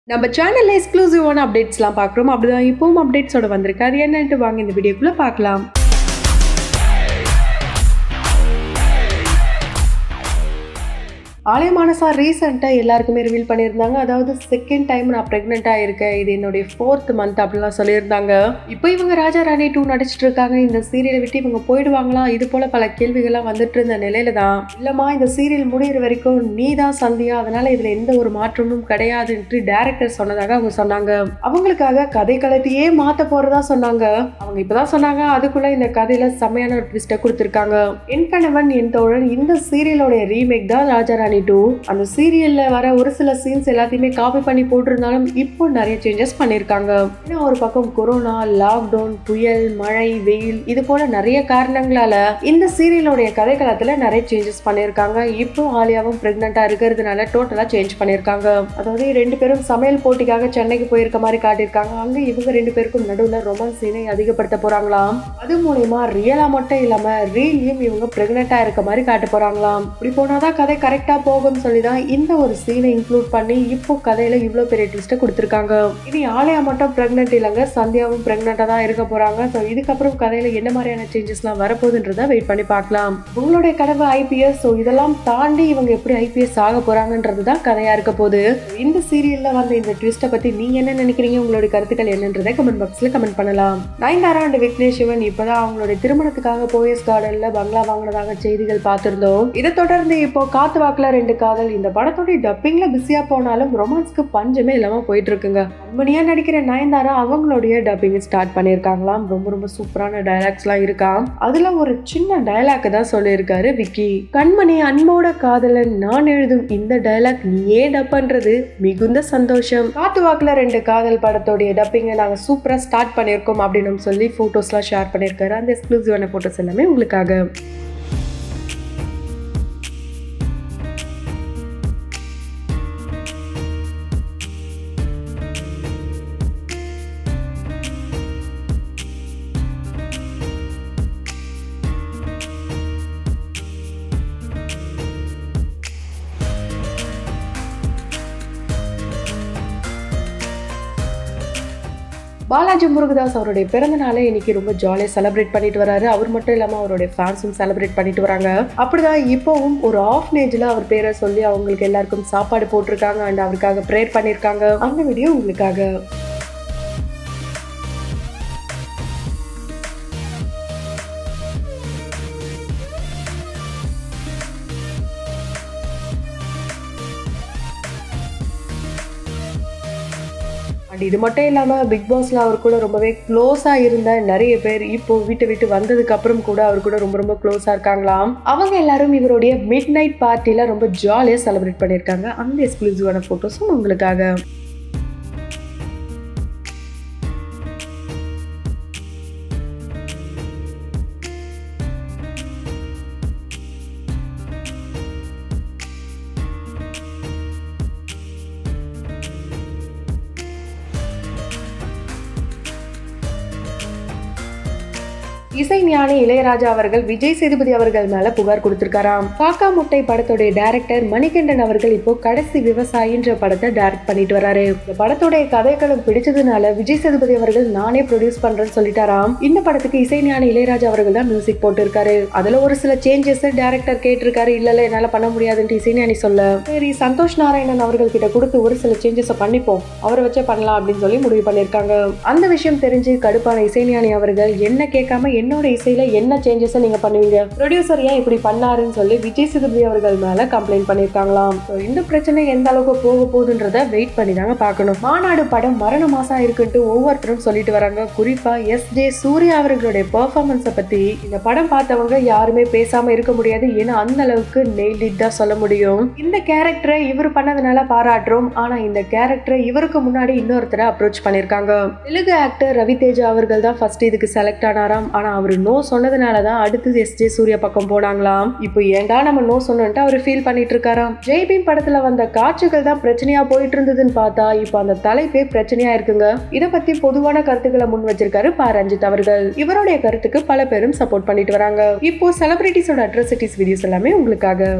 நம்ம சேனல்ல எக்ஸ்க்ளூசிவான அப்டேட்ஸ்லாம் பார்க்குறோம் அப்படிதான் இப்பவும் அப்டேட்ஸோட வந்திருக்கு அது என்னன்ட்டு வாங்க இந்த வீடியோக்குள்ள பார்க்கலாம் ஆலயமானசா ரீசெண்டாக எல்லாருக்குமே ரிவீல் பண்ணியிருந்தாங்க அதாவது செகண்ட் டைம் நான் ப்ரெக்னெண்ட்டாக இருக்கேன் இது என்னுடைய ஃபோர்த் மந்த் அப்படிலாம் சொல்லியிருந்தாங்க இப்போ இவங்க ராஜா ராணி டூ நடிச்சிட்டு இருக்காங்க இந்த சீரியலை விட்டு இவங்க போயிடுவாங்களா இது போல பல கேள்விகள்லாம் வந்துட்டு இருந்த நிலையில தான் இல்லைம்மா இந்த சீரியல் முடியிற வரைக்கும் நீ தான் சந்தியா அதனால இதில் எந்த ஒரு மாற்றமும் கிடையாதுன்ட்டு டேரக்டர் சொன்னதாக அவங்க சொன்னாங்க அவங்களுக்காக கதை களத்தையே மாற்ற போறதா சொன்னாங்க அவங்க இப்பதான் சொன்னாங்க அதுக்குள்ள இந்த கதையில செம்மையான ஒரு ட்விஸ்ட்டை கொடுத்துருக்காங்க என் கணவன் என் தோழன் இந்த சீரியலோட ரீமேக் தான் ராஜாராணி டூ அந்த சீரியல்ல வர ஒரு சில சீன்ஸ் எல்லாத்தையுமே காப்பி பண்ணி போட்டிருந்தாலும் இப்போ நிறைய சேஞ்சஸ் பண்ணியிருக்காங்க ஏன்னா ஒரு பக்கம் கொரோனா லாக்டவுன் புயல் மழை வெயில் இது போல நிறைய காரணங்களால இந்த சீரியலோடைய கதைக்களத்துல நிறைய சேஞ்சஸ் பண்ணியிருக்காங்க இப்போ ஆலியாவும் பிரெக்னெண்டா இருக்கிறதுனால டோட்டலா சேஞ்ச் பண்ணியிருக்காங்க அதாவது ரெண்டு பேரும் சமையல் போட்டிக்காக சென்னைக்கு போயிருக்க மாதிரி காட்டியிருக்காங்க அங்க இவங்க ரெண்டு பேருக்கும் நடுவுல ரொமான்ஸ் சீனை அதிகப்படுத்த போறாங்களாம் அது மூலயமா ரியலா மட்டும் இல்லாம ரீல்லையும் இவங்க பிரெக்னெண்டா இருக்க மாதிரி காட்ட போறாங்களாம் இப்படி போனாதான் கதை கரெக்டா போகும்னு சொல்லி தான் இந்த ஒரு சீனை இன்க்ளூட் பண்ணி இப்போ கதையில இவ்வளோ பெரிய ட்விஸ்ட்டை கொடுத்துருக்காங்க இனி ஆலயா மட்டும் பிரெக்னென்ட் இல்லைங்க சந்தியாவும் பிரெக்னெண்டா தான் இருக்க போறாங்க ஸோ இதுக்கப்புறம் கதையில என்ன மாதிரியான சேஞ்சஸ்லாம் வரப்போகுதுன்றத வெயிட் பண்ணி பார்க்கலாம் உங்களுடைய கனவு ஐபிஎஸ் ஸோ இதெல்லாம் தாண்டி இவங்க எப்படி ஐபிஎஸ் ஆக போறாங்கன்றது தான் கதையா இருக்க போகுது இந்த சீரியல்ல வந்த இந்த ட்விஸ்ட்டை பத்தி நீங்க என்ன நினைக்கிறீங்க உங்களுடைய கருத்துக்கள் என்னன்றதை கமெண்ட் பாக்ஸ்ல கமெண்ட் பண்ணலாம் நயன்தாரா அண்ட் விக்னேஷ் சிவன் இப்பதான் அவங்களுடைய திருமணத்துக்காக போயஸ் கார்டன்ல பங்களா வாங்கினதாக செய்திகள் பார்த்திருந்தோம் இதை தொடர்ந்து இப்போ காத்து வாக்குல ரெண்டு காதல் இந்த படத்தோட டப்பிங்ல பிஸியா போனாலும் ரொமான்ஸ்க்கு பஞ்சமே இல்லாம போயிட்டு இருக்குங்க கண்மணியா நடிக்கிற நயன்தாரா அவங்களுடைய டப்பிங் ஸ்டார்ட் பண்ணியிருக்காங்களாம் ரொம்ப ரொம்ப சூப்பரான டயலாக்ஸ்லாம் இருக்காம் அதுல ஒரு சின்ன டயலாக் தான் சொல்லியிருக்காரு விக்கி கண்மணி அன்போட காதலன் நான் எழுதும் இந்த டயலாக் நீயே டப் பண்றது மிகுந்த சந்தோஷம் காத்து வாக்குல ரெண்டு காதல் படத்தோடைய டப்பிங்கை நாங்க சூப்பரா ஸ்டார்ட் பண்ணியிருக்கோம் அப்படின்னு சொல்லி போட்டோஸ்லாம் ஷேர் பண்ணியிருக்காரு அந்த எக்ஸ்க்ளூசிவான போட்டோஸ் எல்லாமே உங்களுக்காக பாலாஜி முருகதாஸ் அவருடைய பிறந்த நாளை இன்னைக்கு ரொம்ப ஜாலியாக செலிப்ரேட் பண்ணிட்டு வராரு அவர் மட்டும் இல்லாமல் அவருடைய ஃபேன்ஸும் செலிப்ரேட் பண்ணிட்டு வராங்க அப்படிதான் இப்போவும் ஒரு ஆஃப்னேஜில் அவர் பேரை சொல்லி அவங்களுக்கு எல்லாருக்கும் சாப்பாடு போட்டிருக்காங்க அண்ட் அவருக்காக ப்ரேயர் பண்ணியிருக்காங்க அந்த வீடியோ உங்களுக்காக அண்ட் இது மட்டும் இல்லாமல் பிக் பாஸ்ல அவர் கூட ரொம்பவே க்ளோஸாக இருந்த நிறைய பேர் இப்போ வீட்டை விட்டு வந்ததுக்கு அப்புறம் கூட அவர் கூட ரொம்ப ரொம்ப க்ளோஸாக இருக்காங்களாம் அவங்க எல்லாரும் இவருடைய மிட் நைட் பார்ட்டியில் ரொம்ப ஜாலியாக செலிப்ரேட் பண்ணியிருக்காங்க அந்த எக்ஸ்க்ளூசிவான ஃபோட்டோஸும் உங்களுக்காக இசை ஞானி இளையராஜா அவர்கள் விஜய் சேதுபதி அவர்கள் மேல புகார் கொடுத்திருக்காராம் காக்கா முட்டை படத்துடைய டைரக்டர் மணிகண்டன் அவர்கள் இப்போ கடைசி விவசாயின்ற படத்தை டைரக்ட் பண்ணிட்டு வராரு இந்த படத்துடைய கதைக்களம் பிடிச்சதுனால விஜய் சேதுபதி அவர்கள் நானே ப்ரொடியூஸ் பண்றேன்னு சொல்லிட்டாராம் இந்த படத்துக்கு இசை ஞானி இளையராஜா அவர்கள் தான் மியூசிக் போட்டிருக்காரு அதுல ஒரு சில சேஞ்சஸ் டைரக்டர் கேட்டிருக்காரு இல்ல இல்ல என்னால பண்ண முடியாதுன்ட்டு இசைஞானி சொல்ல சரி சந்தோஷ் நாராயணன் அவர்கள் கிட்ட கொடுத்து ஒரு சில சேஞ்சஸை பண்ணிப்போம் அவரை வச்சே பண்ணலாம் அப்படின்னு சொல்லி முடிவு பண்ணிருக்காங்க அந்த விஷயம் தெரிஞ்சு கடுப்பான இசைஞானி அவர்கள் என்ன கேட்காம என்னோட இசையில என்ன சேஞ்சஸ் நீங்க பண்ணுவீங்க ப்ரொடியூசர் ஏன் இப்படி பண்ணாருன்னு சொல்லி விஜய் சேதுபதி அவர்கள் மேல கம்ப்ளைண்ட் பண்ணிருக்காங்களாம் So, இந்த பிரச்சனை எந்த அளவுக்கு போக போகுதுன்றத வெயிட் பண்ணி தாங்க பார்க்கணும் மாநாடு படம் மரண மாசா இருக்குன்ட்டு ஒவ்வொருத்தரும் சொல்லிட்டு வராங்க குறிப்பா எஸ் ஜே சூர்யா அவர்களுடைய பெர்ஃபார்மன்ஸை பத்தி இந்த படம் பார்த்தவங்க யாருமே பேசாம இருக்க முடியாது ஏன்னா அந்த அளவுக்கு நெயில் தான் சொல்ல முடியும் இந்த கேரக்டரை இவர் பண்ணதுனால பாராட்டுறோம் ஆனா இந்த கேரக்டரை இவருக்கு முன்னாடி இன்னொருத்தரை அப்ரோச் பண்ணிருக்காங்க தெலுங்கு ஆக்டர் ரவி தேஜா அவர்கள் தான் ஃபர்ஸ்ட் இதுக்கு செலக்ட் ஆனாராம் ஆனா அவர் நோ சொன்னதுனால தான் அடுத்தது எஸ் ஜே சூர்யா பக்கம் போனாங்களாம் இப்போ ஏன்டா நம்ம நோ சொன்னோன்ட்டு அவர் ஃபீல் பண்ணிட்டு இருக்காராம் ஜெய்பீம் படத்துல வந்த காட்சிகள் தான் பிரச்சனையா போயிட்டு இருந்ததுன்னு பார்த்தா இப்போ அந்த தலைப்பே பிரச்சனையா இருக்குங்க இத பத்தி பொதுவான கருத்துக்களை முன் வச்சிருக்காரு பா ரஞ்சித் அவர்கள் இவருடைய கருத்துக்கு பல பேரும் சப்போர்ட் பண்ணிட்டு வராங்க இப்போ செலிபிரிட்டிஸோட அட்ரசிட்டிஸ் வீடியோஸ் எல்லாமே உங்களுக்காக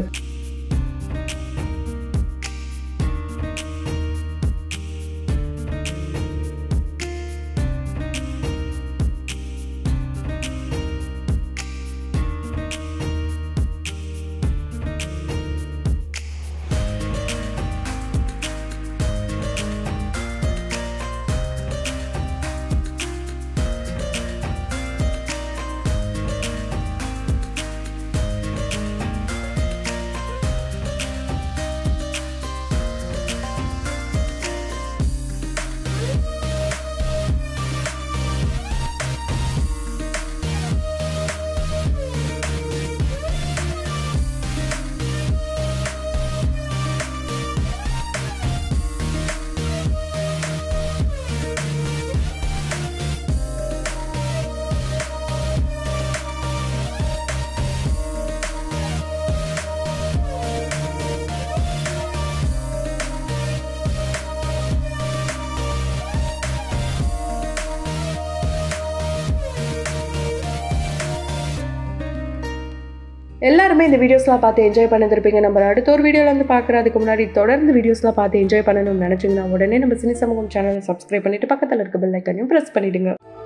எல்லாருமே இந்த வீடியோஸ்லாம் பார்த்து என்ஜாய் பண்ணிருப்பீங்க நம்ம அடுத்த ஒரு வீடியோவில் வந்து பார்க்குறதுக்கு முன்னாடி தொடர்ந்து வீடியோஸ்லாம் பார்த்து என்ஜாய் பண்ணணும்னு நினச்சிங்கன்னா உடனே நம்ம சினி சமூகம் சேனலை சப்ஸ்கிரைப் பண்ணிட்டு பக்கத்தில் இருக்க பெல் ஐக்கனையும் ப்ரெஸ் பண்ணிடுங்க